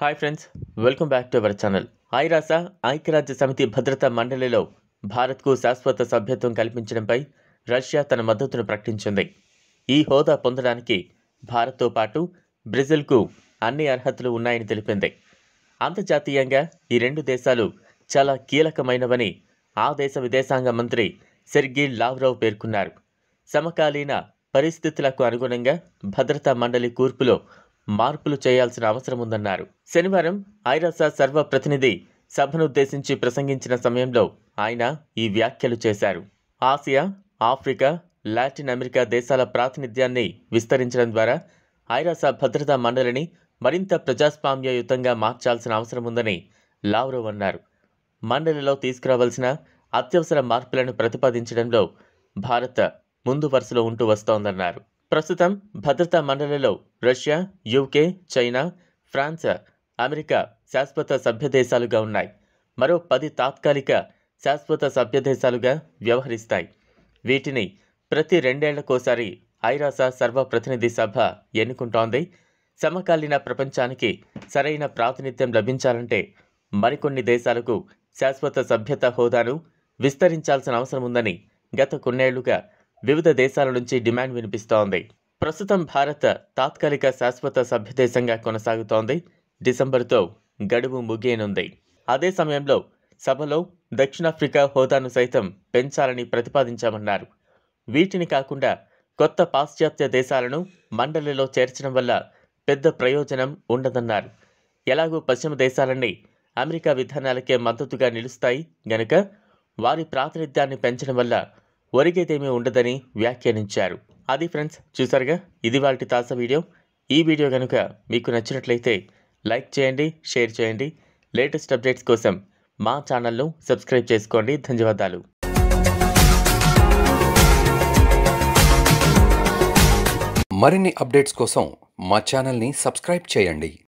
hi friends welcome back to our channel ఐరాస ఐక్యరాజ్య సమితి భద్రతా మండలిలో భారత్కు శాశ్వత సభ్యత్వం కల్పించడంపై రష్యా తన మద్దతును ప్రకటించింది ఈ హోదా పొందడానికి భారత్తో పాటు బ్రెజిల్కు అన్ని అర్హతలు ఉన్నాయని తెలిపింది అంతర్జాతీయంగా ఈ రెండు దేశాలు చాలా కీలకమైనవని ఆ దేశ విదేశాంగ మంత్రి సెర్గీ లావ్రోవ్ పేర్కొన్నారు సమకాలీన పరిస్థితులకు అనుగుణంగా భద్రతా మండలి కూర్పులో మార్పులు చేయాల్సిన అవసరం ఉందన్నారు శనివారం ఐరాస సర్వ ప్రతినిధి సభనుద్దేశించి ప్రసంగించిన సమయంలో ఆయన ఈ వ్యాఖ్యలు చేశారు ఆసియా ఆఫ్రికా లాటిన్ అమెరికా దేశాల ప్రాతినిధ్యాన్ని విస్తరించడం ద్వారా ఐరాస భద్రతా మండలిని మరింత ప్రజాస్వామ్యయుతంగా మార్చాల్సిన అవసరం ఉందని లావ్రోవ్ అన్నారు మండలిలో తీసుకురావాల్సిన అత్యవసర మార్పులను ప్రతిపాదించడంలో భారత్ ముందు వరుసలో ఉంటూ వస్తోందన్నారు ప్రస్తుతం భద్రతా మండలిలో Russia UK China France America శాశ్వత సభ్య దేశాలుగా ఉన్నాయి మరో పది తాత్కాలిక శాశ్వత సభ్య దేశాలుగా వ్యవహరిస్తాయి వీటిని ప్రతి రెండేళ్లకోసారి ఐరాస సర్వప్రతినిధి సభ ఎన్నుకుంటోంది సమకాలీన ప్రపంచానికి సరైన ప్రాతినిధ్యం లభించాలంటే మరికొన్ని దేశాలకు శాశ్వత సభ్యత హోదాను విస్తరించాల్సిన అవసరం ఉందని గత కొన్నేళ్లుగా వివిధ దేశాల నుంచి డిమాండ్ వినిపిస్తోంది ప్రస్తుతం భారత్ తాత్కాలిక శాశ్వత సభ్యదేశంగా కొనసాగుతోంది డిసెంబర్తో గడువు ముగియనుంది అదే సమయంలో సభలో దక్షిణాఫ్రికా హోదాను సైతం పెంచాలని ప్రతిపాదించామన్నారు వీటిని కాకుండా కొత్త పాశ్చాత్య దేశాలను మండలిలో చేర్చడం వల్ల పెద్ద ప్రయోజనం ఉండదన్నారు ఎలాగూ పశ్చిమ దేశాలన్నీ అమెరికా విధానాలకే మద్దతుగా నిలుస్తాయి గనుక వారి ప్రాతినిధ్యాన్ని పెంచడం వల్ల ఒరిగేదేమీ ఉండదని వ్యాఖ్యానించారు అది ఫ్రెండ్స్ చూసారుగా ఇది వాళ్ళ తాజా వీడియో ఈ వీడియో కనుక మీకు నచ్చినట్లయితే లైక్ చేయండి షేర్ చేయండి లేటెస్ట్ అప్డేట్స్ కోసం మా ఛానల్ను సబ్స్క్రైబ్ చేసుకోండి ధన్యవాదాలు మరిన్ని అప్డేట్స్ కోసం మా ఛానల్ని సబ్స్క్రైబ్ చేయండి